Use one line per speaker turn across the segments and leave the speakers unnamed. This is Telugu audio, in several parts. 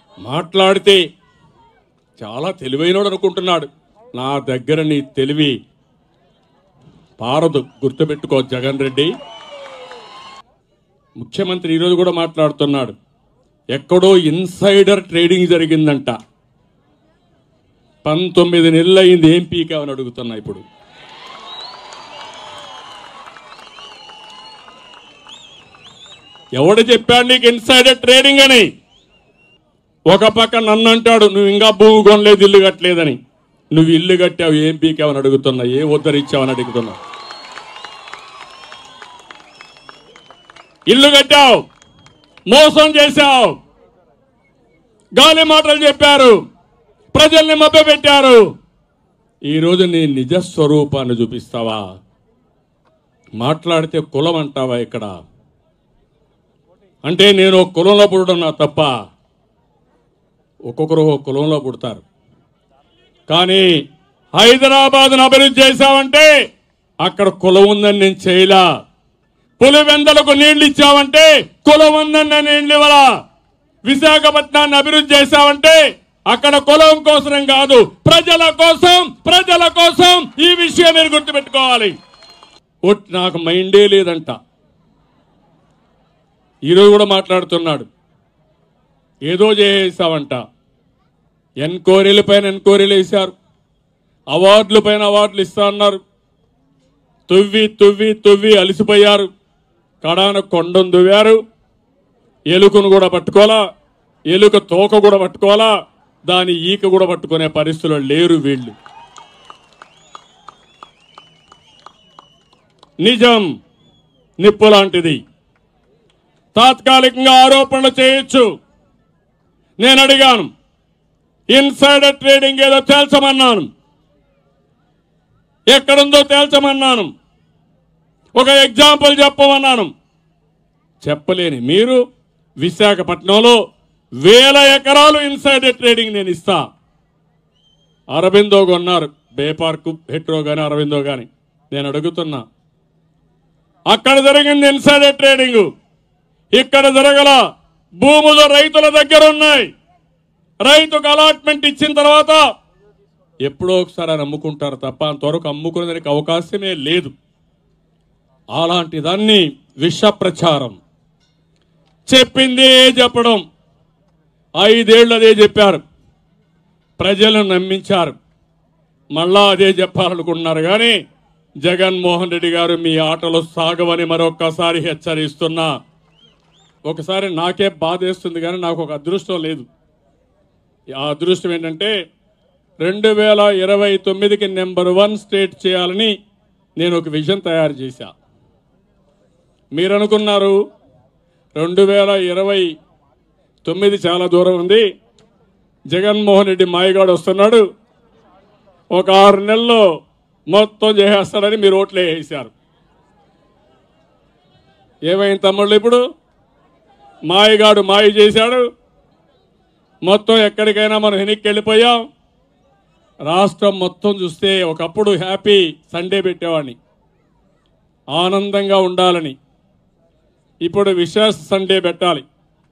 మాట్లాడితే చాలా తెలివైనోడు అనుకుంటున్నాడు నా దగ్గర నీ తెలివి పారదు గుర్తుపెట్టుకో జగన్ రెడ్డి ముఖ్యమంత్రి ఈరోజు కూడా మాట్లాడుతున్నాడు ఎక్కడో ఇన్సైడర్ ట్రేడింగ్ జరిగిందంట పంతొమ్మిది నెలలు అయింది ఏం పీకావని అడుగుతున్నా ఇప్పుడు ఎవడు చెప్పాడు నీకు ఇన్సైడర్ ట్రేడింగ్ అని ఒక పక్క నన్ను అంటాడు నువ్వు ఇంకా భూమి కొనలేదు ఇల్లు కట్టలేదని నువ్వు ఇల్లు కట్టావు ఏం పీకావని అడుగుతున్నా ఏ ఉద్ధరిచ్చావని అడుగుతున్నా ఇల్లు కట్టావు మోసం చేశావు గాలి మాటలు చెప్పారు ప్రజల్ని మభ్యపెట్టారు ఈరోజు నీ నిజ స్వరూపాన్ని చూపిస్తావా మాట్లాడితే కులం అంటావా ఇక్కడ అంటే నేను ఒక కులంలో పుట్టడం నా తప్ప ఒక్కొక్కరు ఒక కులంలో పుడతారు కానీ హైదరాబాద్ను అభివృద్ధి చేశావంటే అక్కడ కులం ఉందని నేను చేయలా పులివెందలకు నీళ్లు ఇచ్చావంటే కులం ఉందని నేను నీళ్లు ఇవ్వలా విశాఖపట్నాన్ని అభివృద్ధి చేశావంటే అక్కడ కులం కోసం కాదు ప్రజల కోసం ప్రజల కోసం ఈ విషయం మీరు గుర్తుపెట్టుకోవాలి ఒట్ నాకు మైండే లేదంట ఈరోజు కూడా మాట్లాడుతున్నాడు ఏదో చేసావంట ఎన్క్వైరీల పైన ఎన్క్వైరీలు వేశారు అవార్డుల పైన అవార్డులు ఇస్తా అన్నారు తువ్వి తువ్వి తువ్వి అలసిపోయారు కడాన కొండను దువ్వారు ఎలుకను కూడా పట్టుకోవాలా ఎలుక తోక కూడా పట్టుకోవాలా దాని ఈక కూడా పట్టుకునే పరిస్థితులు లేరు వీళ్ళు నిజం నిప్పు లాంటిది తాత్కాలికంగా ఆరోపణలు చేయొచ్చు నేను అడిగాను ఇన్సైడర్ ట్రేడింగ్ ఏదో తేల్చమన్నాను ఎక్కడుందో తేల్చమన్నాను ఒక ఎగ్జాంపుల్ చెప్పమన్నాను చెప్పలేని మీరు విశాఖపట్నంలో వేల ఎకరాలు ఇన్సైడర్ ట్రేడింగ్ నేను ఇస్తా అరవిందో కొన్నారు బే పార్క్ హెట్రో కానీ అరవిందో కానీ నేను అడుగుతున్నా అక్కడ జరిగింది ఇన్సైడర్ ట్రేడింగ్ ఇక్కడ జరగల భూములు రైతుల దగ్గర ఉన్నాయి రైతుకు అలాట్మెంట్ ఇచ్చిన తర్వాత ఎప్పుడో ఒకసారి అని అమ్ముకుంటారు తప్ప అంతవరకు అమ్ముకునేదానికి అవకాశమే లేదు అలాంటి దాన్ని విష ప్రచారం చెప్పింది చెప్పడం ఐదేళ్లు అదే చెప్పారు ప్రజలను నమ్మించారు మళ్ళా అదే చెప్పాలనుకుంటున్నారు కానీ జగన్మోహన్ రెడ్డి గారు మీ ఆటలు సాగవని మరొక్కసారి హెచ్చరిస్తున్నా ఒకసారి నాకే బాధేస్తుంది కానీ నాకు ఒక అదృష్టం లేదు ఆ అదృష్టం ఏంటంటే రెండు వేల ఇరవై తొమ్మిదికి నెంబర్ వన్ స్టేట్ చేయాలని నేను ఒక విజన్ తయారు చేశా మీరు అనుకున్నారు రెండు వేల ఇరవై తొమ్మిది చాలా దూరం ఉంది జగన్మోహన్ రెడ్డి మాయగాడు వస్తున్నాడు ఒక ఆరు నెలల్లో మొత్తం చేసేస్తాడని మీరు ఓట్లు వేసారు ఏమైంది తమ్ముళ్ళు ఇప్పుడు మాయగాడు మాయ చేశాడు మొత్తం ఎక్కడికైనా మనం వెనక్కి వెళ్ళిపోయాం రాష్ట్రం మొత్తం చూస్తే ఒకప్పుడు హ్యాపీ సండే పెట్టేవాడిని ఆనందంగా ఉండాలని ఇప్పుడు విశ్వాస సండే పెట్టాలి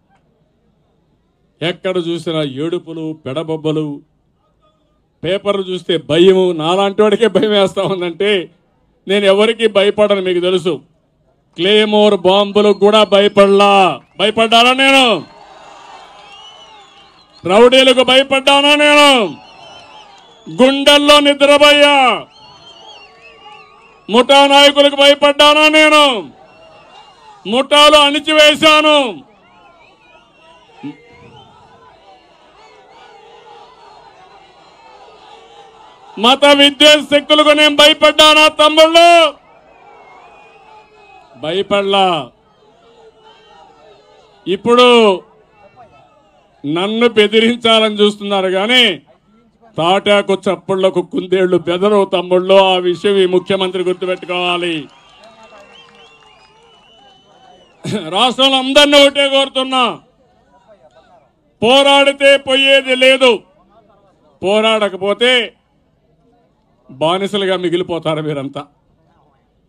ఎక్కడ చూసినా ఏడుపులు పెడబొబ్బలు పేపర్లు చూస్తే భయము నాలాంటి వాడికే భయం వేస్తా ఉందంటే నేను ఎవరికి భయపడను మీకు తెలుసు క్లేమోర్ బాంబులకు కూడా భయపడలా భయపడ్డానా నేను రౌడీలకు భయపడ్డానా నేను గుండెల్లో నిద్రపోయా ముఠా నాయకులకు భయపడ్డానా నేను ముఠాలు అణిచివేశాను మత విద్వేష శక్తులకు నేను భయపడ్డానా తమ్ముళ్ళు భయపడలా ఇప్పుడు నన్ను బెదిరించాలని చూస్తున్నారు కానీ తాటాకు చప్పుళ్లకు కుందేళ్లు బెదరు తమ్ముళ్ళు ఆ విషయం ఈ ముఖ్యమంత్రి గుర్తుపెట్టుకోవాలి రాష్ట్రంలో అందరినీ ఒకటే కోరుతున్నా పోరాడితే పోయేది లేదు పోరాడకపోతే బానిసలుగా మిగిలిపోతారు మీరంతా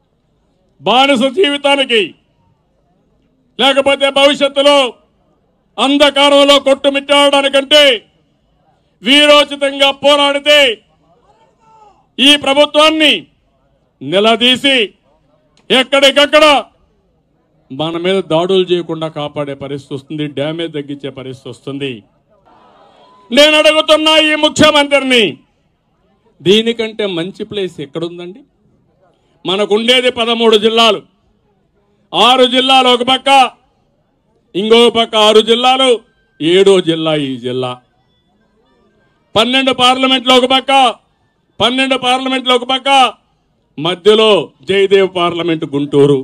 బానిస జీవితానికి లేకపోతే భవిష్యత్తులో అంధకారంలో కొట్టుమిట్టాడడానికంటే వీరోచితంగా పోరాడితే ఈ ప్రభుత్వాన్ని నిలదీసి ఎక్కడికక్కడ మన మీద దాడులు చేయకుండా కాపాడే పరిస్థితి వస్తుంది డ్యామేజ్ తగ్గించే పరిస్థితి వస్తుంది నేను అడుగుతున్నా ఈ ముఖ్యమంత్రిని దీనికంటే మంచి ప్లేస్ ఎక్కడుందండి మనకుండేది పదమూడు జిల్లాలు ఆరు జిల్లాలు ఒక పక్క ఇంకో పక్క ఆరు జిల్లాలు ఏడో జిల్లా ఈ జిల్లా పన్నెండు పార్లమెంట్లో ఒక పక్క పన్నెండు పార్లమెంట్లో ఒక పక్క మధ్యలో జయదేవ్ పార్లమెంట్ గుంటూరు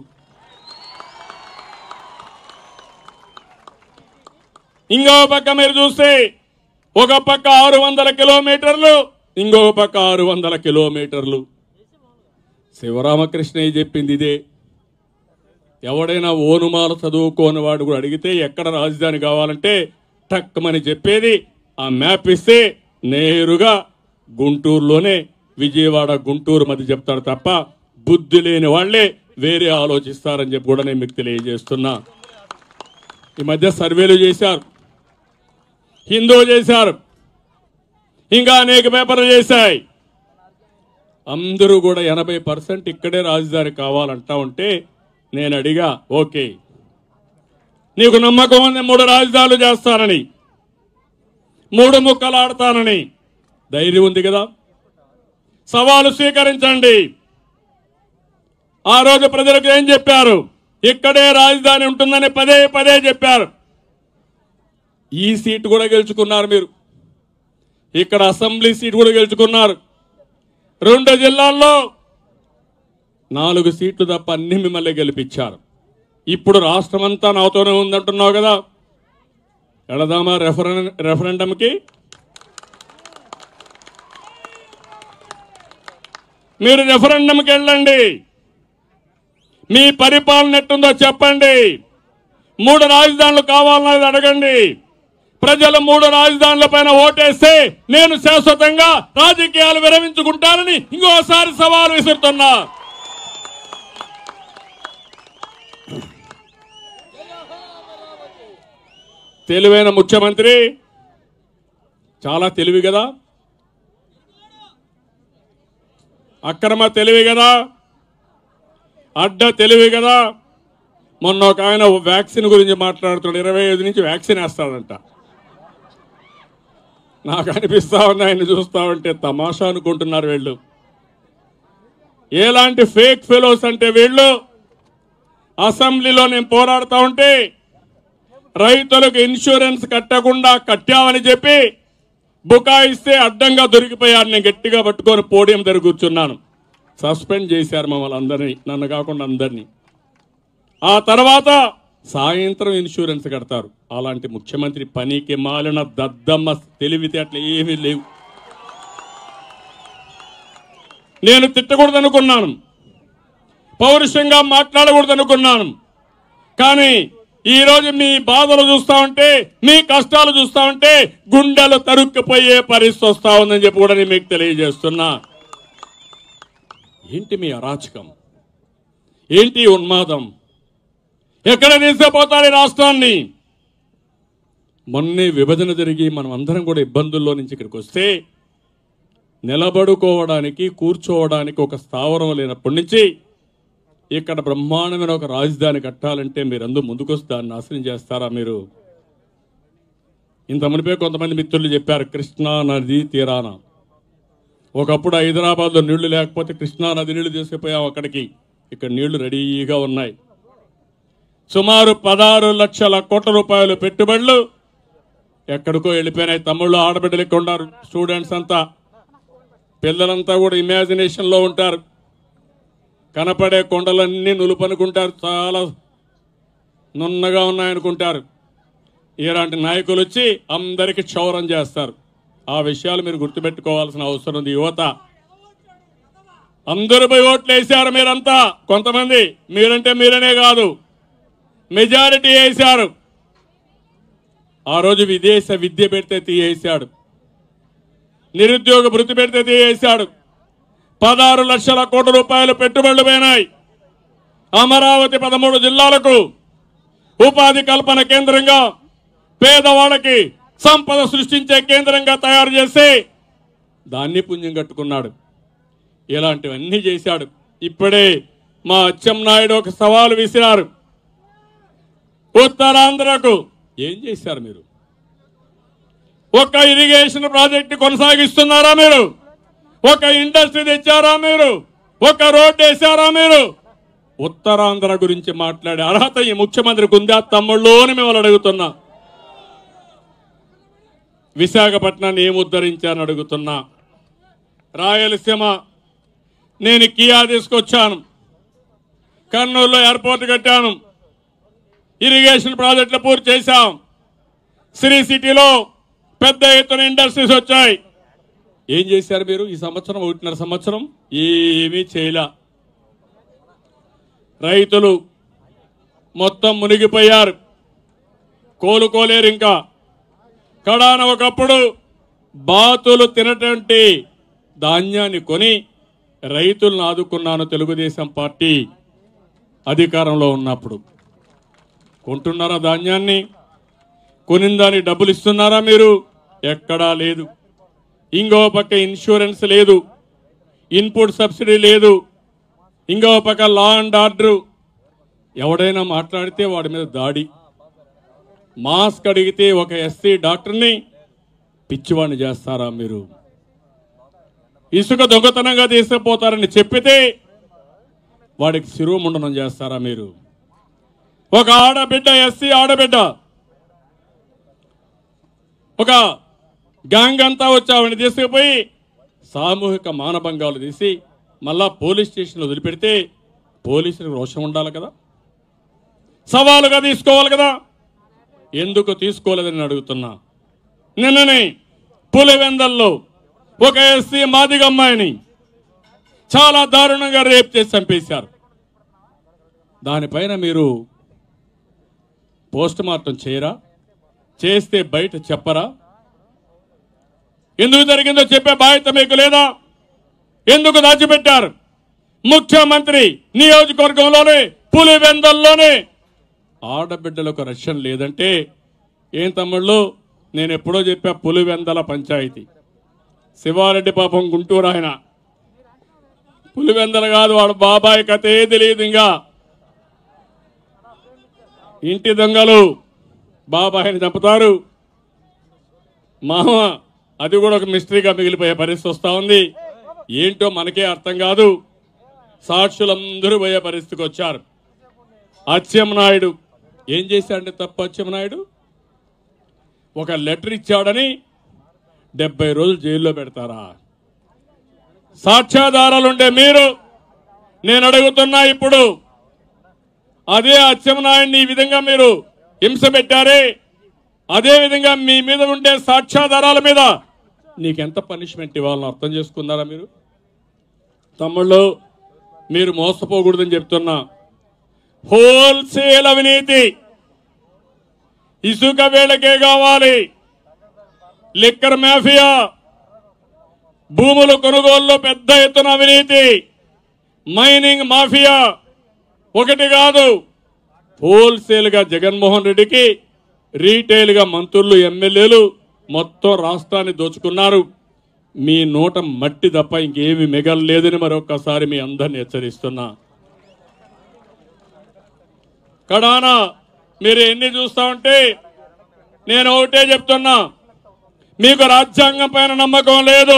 ఇంకో పక్క మీరు చూస్తే ఒక పక్క ఆరు వందల కిలోమీటర్లు ఇంకో పక్క ఆరు వందల కిలోమీటర్లు శివరామకృష్ణయ్య చెప్పింది ఇదే ఎవడైనా ఓనుమాల చదువుకోని వాడు కూడా అడిగితే ఎక్కడ రాజధాని కావాలంటే టక్కమని చెప్పేది ఆ మ్యాప్ ఇస్తే నేరుగా గుంటూరులోనే విజయవాడ గుంటూరు మధ్య చెప్తాడు తప్ప బుద్ధి లేని వాళ్ళే వేరే ఆలోచిస్తారని చెప్పి కూడా నేను మీకు తెలియజేస్తున్నా ఈ మధ్య సర్వేలు చేశారు హిందూ చేశారు ఇంకా అనేక పేపర్లు చేశాయి అందరూ కూడా ఎనభై పర్సెంట్ ఇక్కడే రాజధాని కావాలంటా ఉంటే నేను అడిగా ఓకే నీకు నమ్మకం ఉంది మూడు రాజధానులు చేస్తానని మూడు ముక్కలు ఆడతానని ధైర్యం ఉంది కదా సవాలు స్వీకరించండి ఆ రోజు ప్రజలకు ఏం చెప్పారు ఇక్కడే రాజధాని ఉంటుందని పదే పదే చెప్పారు ఈ సీటు కూడా గెలుచుకున్నారు మీరు ఇక్కడ అసెంబ్లీ సీట్ కూడా గెలుచుకున్నారు రెండు జిల్లాల్లో నాలుగు సీట్లు తప్ప అన్ని మిమ్మల్ని గెలిపించారు ఇప్పుడు రాష్ట్రం అంతా నాతోనే ఉందంటున్నావు కదా వెళదామా రెఫరెన్ రెఫరెండంకి మీరు రెఫరెండంకి వెళ్ళండి మీ పరిపాలన ఎట్టుందో చెప్పండి మూడు రాజధానులు కావాలన్నది అడగండి ప్రజలు మూడు రాజధానుల పైన ఓటేస్తే నేను శాశ్వతంగా రాజకీయాలు విరమించుకుంటానని ఇంకోసారి సవాలు విసురుతున్నా తెలివైన ముఖ్యమంత్రి చాలా తెలివి కదా అక్రమ తెలివి కదా అడ్డ తెలివి కదా మొన్న ఒక ఆయన వ్యాక్సిన్ గురించి మాట్లాడుతున్నాడు ఇరవై ఐదు నుంచి వ్యాక్సిన్ వేస్తాడంట నాకు అనిపిస్తా ఉంది ఆయన చూస్తా ఉంటే తమాషా అనుకుంటున్నారు వీళ్ళు ఎలాంటి ఫేక్ ఫెలోస్ అంటే వీళ్ళు అసెంబ్లీలో నేను పోరాడుతా ఉంటే రైతులకు ఇన్సూరెన్స్ కట్టకుండా కట్టామని చెప్పి బుకాయిస్తే అడ్డంగా దొరికిపోయారు నేను గట్టిగా పట్టుకొని పోడియం దగ్గర కూర్చున్నాను సస్పెండ్ చేశారు మమ్మల్ని అందరినీ నన్ను కాకుండా అందరినీ ఆ తర్వాత సాయంత్రం ఇన్సూరెన్స్ కడతారు అలాంటి ముఖ్యమంత్రి పనికి మాలిన దద్దమ్మ తెలివితేటలు ఏమీ లేవు నేను తిట్టకూడదనుకున్నాను పౌరుషంగా మాట్లాడకూడదనుకున్నాను కానీ ఈ రోజు మీ బాధలు చూస్తా ఉంటే మీ కష్టాలు చూస్తా ఉంటే గుండెలు తరుక్కుపోయే పరిస్థితి వస్తా ఉందని చెప్పి కూడా నేను మీకు తెలియజేస్తున్నా ఏంటి మీ అరాచకం ఏంటి ఈ ఉన్మాదం ఎక్కడ తీసుకుపోతారు ఈ రాష్ట్రాన్ని మొన్నే విభజన జరిగి మనం అందరం కూడా ఇబ్బందుల్లో నుంచి ఇక్కడికి వస్తే నిలబడుకోవడానికి కూర్చోవడానికి ఒక స్థావరం లేనప్పటి నుంచి ఇక్కడ బ్రహ్మాండమైన ఒక రాజధాని కట్టాలంటే మీరందరూ ముందుకొస్తే దాన్ని నాశనం చేస్తారా మీరు ఇంత మునిపే కొంతమంది మిత్రులు చెప్పారు కృష్ణా నది తీరాన ఒకప్పుడు హైదరాబాద్లో నీళ్లు లేకపోతే కృష్ణా నది నీళ్లు తీసుకుపోయాం అక్కడికి ఇక్కడ నీళ్లు రెడీగా ఉన్నాయి సుమారు పదహారు లక్షల కోట్ల రూపాయలు పెట్టుబడులు ఎక్కడికో వెళ్ళిపోయినాయి తమ్ముళ్ళు ఆడబిడ్డలు ఇక్కడ ఉన్నారు స్టూడెంట్స్ అంతా పిల్లలంతా కూడా ఇమాజినేషన్ లో ఉంటారు కనపడే కొండలన్నీ నులుపనుకుంటారు చాలా నున్నగా ఉన్నాయనుకుంటారు ఇలాంటి నాయకులు వచ్చి అందరికి క్షౌరం చేస్తారు ఆ విషయాలు మీరు గుర్తుపెట్టుకోవాల్సిన అవసరం ఉంది యువత అందరూ పోయి ఓట్లు వేశారు మీరంతా కొంతమంది మీరంటే మీరనే కాదు మెజారిటీ వేశారు ఆ రోజు విదేశ విద్య పెడితే తీయేశాడు నిరుద్యోగ భృతి పెడితే తీయేశాడు పదహారు లక్షల కోట్ల రూపాయలు పెట్టుబడులు పోయినాయి అమరావతి పదమూడు జిల్లాలకు ఉపాధి కల్పన కేంద్రంగా పేదవాళ్ళకి సంపద సృష్టించే కేంద్రంగా తయారు చేసి దాన్ని పుణ్యం కట్టుకున్నాడు ఇలాంటివన్నీ చేశాడు ఇప్పుడే మా అచ్చెన్నాయుడు ఒక సవాలు విసిరారు ఉత్తరాంధ్రకు ఏం చేశారు మీరు ఒక ఇరిగేషన్ ప్రాజెక్ట్ కొనసాగిస్తున్నారా మీరు ఒక ఇండస్ట్రీ తెచ్చారా మీరు ఒక రోడ్ వేశారా మీరు ఉత్తరాంధ్ర గురించి మాట్లాడే అర్హత ఈ ముఖ్యమంత్రికి ఉందా తమ్ముళ్ళు అని మిమ్మల్ని అడుగుతున్నా విశాఖపట్నాన్ని ఏం ఉద్ధరించాలని అడుగుతున్నా రాయలసీమ నేను కియా తీసుకొచ్చాను కర్నూలులో ఎయిర్పోర్ట్ కట్టాను ఇరిగేషన్ ప్రాజెక్టులు పూర్తి చేశాం శ్రీ సిటీలో పెద్ద ఎత్తున ఇండస్ట్రీస్ వచ్చాయి ఏం చేశారు మీరు ఈ సంవత్సరం ఒకటిన్నర సంవత్సరం ఏమీ చేయలే రైతులు మొత్తం మునిగిపోయారు కోలుకోలేరు ఇంకా కడాన ఒకప్పుడు బాతులు తినటువంటి ధాన్యాన్ని కొని రైతులను ఆదుకున్నాను తెలుగుదేశం పార్టీ అధికారంలో ఉన్నప్పుడు కొంటున్నారా ధాన్యాన్ని కొనిన దానికి డబ్బులు ఇస్తున్నారా మీరు ఎక్కడా లేదు ఇంకో పక్క ఇన్సూరెన్స్ లేదు ఇన్పుట్ సబ్సిడీ లేదు ఇంకో పక్క లా అండ్ ఆర్డర్ ఎవడైనా మాట్లాడితే వాడి మీద దాడి మాస్క్ అడిగితే ఒక ఎస్సీ డాక్టర్ని పిచ్చివాడిని చేస్తారా మీరు ఇసుక దొంగతనంగా తీసుకుపోతారని చెప్పితే వాడికి శిరోముండనం చేస్తారా మీరు ఒక ఆడబిడ్డ ఎస్సీ ఆడబిడ్డ ఒక గ్యాంగ్ అంతా వచ్చి ఆవిడని తీసుకుపోయి సామూహిక మానభంగాలు తీసి మళ్ళా పోలీస్ స్టేషన్లో వదిలిపెడితే పోలీసులకు రోషం ఉండాలి కదా సవాలుగా తీసుకోవాలి కదా ఎందుకు తీసుకోలేదని అడుగుతున్నా నిన్ననే పులివెందల్లో ఒక ఎస్సీ మాదిగ అమ్మాయిని చాలా దారుణంగా రేప్ చేసి చంపేశారు దానిపైన మీరు పోస్ట్ మార్టం చేయరా చేస్తే బయట చెప్పరా ఎందుకు జరిగిందో చెప్పే బాధ్యత మీకు లేదా ఎందుకు దాచిపెట్టారు ముఖ్యమంత్రి నియోజకవర్గంలోనే పులివెందల్లోనే ఆడబిడ్డలకు రక్షణ లేదంటే ఏం తమ్ముళ్ళు నేను ఎప్పుడో చెప్పా పులివెందల పంచాయతీ శివారెడ్డి పాపం గుంటూరు ఆయన పులివెందల కాదు వాడు బాబాయ్ కథే తెలియదు ఇంకా ఇంటి దొంగలు బాబాయిని చంపుతారు మామ అది కూడా ఒక మిస్టరీగా మిగిలిపోయే పరిస్థితి వస్తా ఉంది ఏంటో మనకే అర్థం కాదు సాక్షులందరూ పోయే పరిస్థితికి వచ్చారు అచ్చెన్నాయుడు ఏం చేశాడంటే తప్పు అచ్చెన్నాయుడు ఒక లెటర్ ఇచ్చాడని డెబ్బై రోజులు జైల్లో పెడతారా సాక్ష్యాధారాలుండే మీరు నేను అడుగుతున్నా ఇప్పుడు అదే అచ్చెన్నాయుడిని ఈ విధంగా మీరు హింస పెట్టారే అదే విధంగా మీ మీద ఉండే సాక్ష్యాధారాల మీద నీకెంత పనిష్మెంట్ ఇవ్వాలని అర్థం చేసుకున్నారా మీరు తమ్ముళ్ళు మీరు మోసపోకూడదని చెప్తున్నా హోల్సేల్ అవినీతి ఇసుక వేళకే కావాలి లిక్కర్ మాఫియా భూముల కొనుగోలులో పెద్ద ఎత్తున అవినీతి మైనింగ్ మాఫియా ఒకటి కాదు హోల్సేల్ గా జగన్మోహన్ రెడ్డికి రీటైల్ గా మంత్రులు ఎమ్మెల్యేలు మొత్తం రాష్ట్రాన్ని దోచుకున్నారు మీ నోట మట్టి తప్ప ఇంకేమి మిగలలేదని మరొక్కసారి మీ అందరిని హెచ్చరిస్తున్నా కడాన మీరు ఎన్ని చూస్తా ఉంటే నేను ఒకటే చెప్తున్నా మీకు రాజ్యాంగం పైన నమ్మకం లేదు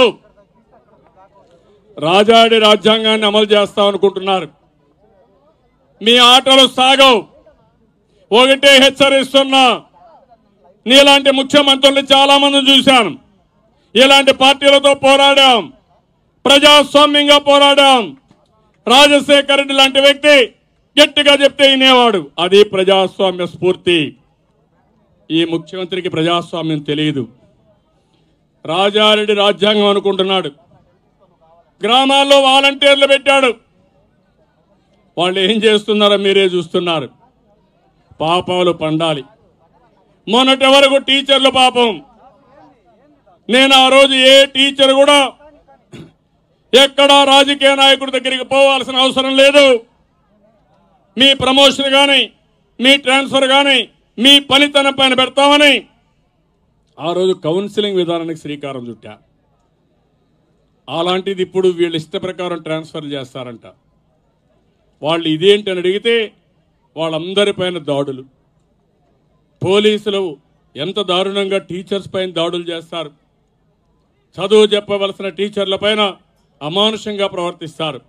రాజాడి రాజ్యాంగాన్ని అమలు చేస్తాం అనుకుంటున్నారు మీ ఆటలు సాగవు ఒకటే హెచ్చరిస్తున్నా నీలాంటి ముఖ్యమంత్రుల్ని చాలా మందిని చూశాను ఇలాంటి పార్టీలతో పోరాడాం ప్రజాస్వామ్యంగా పోరాడాం రాజశేఖర రెడ్డి లాంటి వ్యక్తి గట్టిగా చెప్తే వినేవాడు అది ప్రజాస్వామ్య స్ఫూర్తి ఈ ముఖ్యమంత్రికి ప్రజాస్వామ్యం తెలియదు రాజారెడ్డి రాజ్యాంగం అనుకుంటున్నాడు గ్రామాల్లో వాలంటీర్లు పెట్టాడు వాళ్ళు ఏం చేస్తున్నారో మీరే చూస్తున్నారు పాపాలు పండాలి మొన్నటి వరకు టీచర్లు పాపం నేను ఆ రోజు ఏ టీచర్ కూడా ఎక్కడా రాజకీయ నాయకుడి దగ్గరికి పోవాల్సిన అవసరం లేదు మీ ప్రమోషన్ కానీ మీ ట్రాన్స్ఫర్ కానీ మీ పనితనం పైన పెడతామని ఆ రోజు కౌన్సిలింగ్ విధానానికి శ్రీకారం చుట్టా అలాంటిది ఇప్పుడు వీళ్ళ ఇష్ట ప్రకారం ట్రాన్స్ఫర్ చేస్తారంట వాళ్ళు ఇదేంటి అని అడిగితే వాళ్ళందరిపైన దాడులు పోలీసులు ఎంత దారుణంగా టీచర్స్ పైన దాడులు చేస్తారు చదువు చెప్పవలసిన టీచర్ల పైన అమానుషంగా ప్రవర్తిస్తారు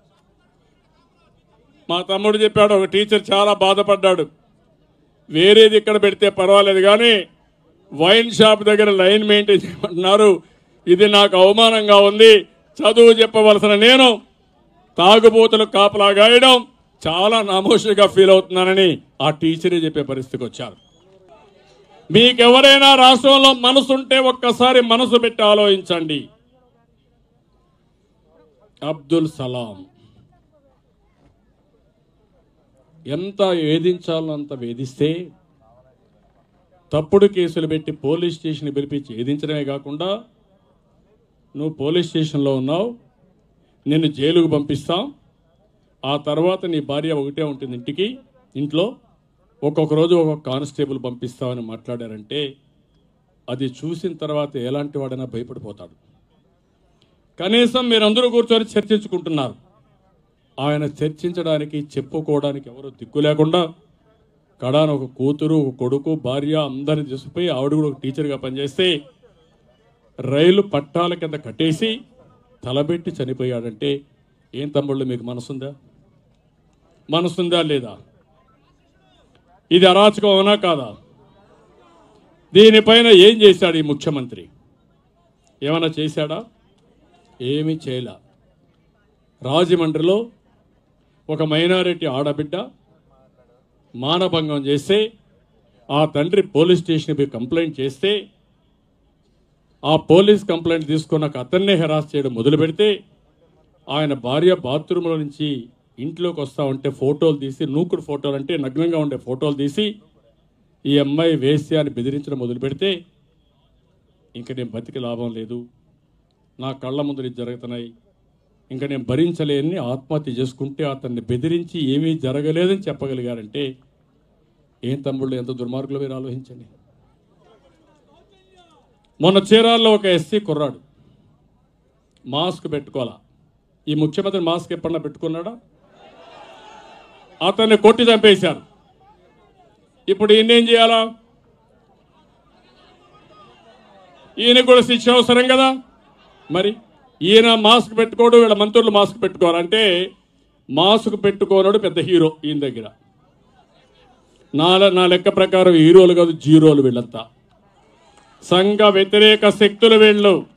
మా తమ్ముడు చెప్పాడు ఒక టీచర్ చాలా బాధపడ్డాడు వేరేది ఇక్కడ పెడితే పర్వాలేదు కానీ వైన్ షాప్ దగ్గర లైన్ మెయింటైన్ చేయమంటున్నారు ఇది నాకు అవమానంగా ఉంది చదువు చెప్పవలసిన నేను తాగుబోతులు కాపలా గాయడం చాలా నామోషిగా ఫీల్ అవుతున్నానని ఆ టీచరే చెప్పే పరిస్థితికి వచ్చారు మీకెవరైనా రాష్ట్రంలో మనసుంటే ఒక్కసారి మనసు పెట్టి ఆలోచించండి అబ్దుల్ సలాం ఎంత వేధించాలో అంత వేధిస్తే తప్పుడు కేసులు పెట్టి పోలీస్ స్టేషన్ పిలిపించి వేధించడమే కాకుండా నువ్వు పోలీస్ స్టేషన్లో ఉన్నావు నిన్ను జైలుకు పంపిస్తాం ఆ తర్వాత నీ భార్య ఒకటే ఉంటుంది ఇంటికి ఇంట్లో ఒక్కొక్క రోజు ఒక్కొక్క కానిస్టేబుల్ పంపిస్తామని మాట్లాడారంటే అది చూసిన తర్వాత ఎలాంటి వాడైనా భయపడిపోతాడు కనీసం మీరందరూ కూర్చొని చర్చించుకుంటున్నారు ఆయన చర్చించడానికి చెప్పుకోవడానికి ఎవరు దిక్కు లేకుండా కడాన ఒక కూతురు ఒక కొడుకు భార్య అందరిని తీసుకుపోయి ఆవిడ కూడా ఒక టీచర్గా పనిచేస్తే రైలు పట్టాల కింద కట్టేసి తలబెట్టి చనిపోయాడంటే ఏం తమ్ముళ్ళు మీకు మనసుందా మనసుందా లేదా ఇది అరాచకం అవునా కాదా దీనిపైన ఏం చేశాడు ఈ ముఖ్యమంత్రి ఏమైనా చేశాడా ఏమీ చేయలే రాజమండ్రిలో ఒక మైనారిటీ ఆడబిడ్డ మానభంగం చేస్తే ఆ తండ్రి పోలీస్ స్టేషన్కి పోయి కంప్లైంట్ చేస్తే ఆ పోలీస్ కంప్లైంట్ తీసుకున్నాక అతన్నే హెరాస్ చేయడం మొదలు పెడితే ఆయన భార్య బాత్రూంలో నుంచి ఇంట్లోకి వస్తా ఉంటే ఫోటోలు తీసి నూకుడు ఫోటోలు అంటే నగ్నంగా ఉండే ఫోటోలు తీసి ఈ అమ్మాయి వేస్తే అని బెదిరించడం మొదలు పెడితే ఇంక నేను బతికి లాభం లేదు నా కళ్ళ ముందు ఇది జరుగుతున్నాయి ఇంకా నేను భరించలేని ఆత్మహత్య చేసుకుంటే అతన్ని బెదిరించి ఏమీ జరగలేదని చెప్పగలిగారంటే ఏం తమ్ముళ్ళు ఎంత దుర్మార్గులు మీరు ఆలోచించండి మొన్న చీరాల్లో ఒక ఎస్సీ కుర్రాడు మాస్క్ పెట్టుకోవాలా ఈ ముఖ్యమంత్రి మాస్క్ ఎప్పుడన్నా పెట్టుకున్నాడా అతన్ని కొట్టి చంపేశారు ఇప్పుడు ఈయన ఏం చేయాలా ఈయన కూడా శిక్ష అవసరం కదా మరి ఈయన మాస్క్ పెట్టుకోడు వీళ్ళ మంత్రులు మాస్క్ పెట్టుకోరు అంటే మాస్క్ పెట్టుకోనోడు పెద్ద హీరో ఈయన దగ్గర నా నా లెక్క ప్రకారం హీరోలు కాదు జీరోలు వీళ్ళంతా సంఘ వ్యతిరేక శక్తులు వీళ్ళు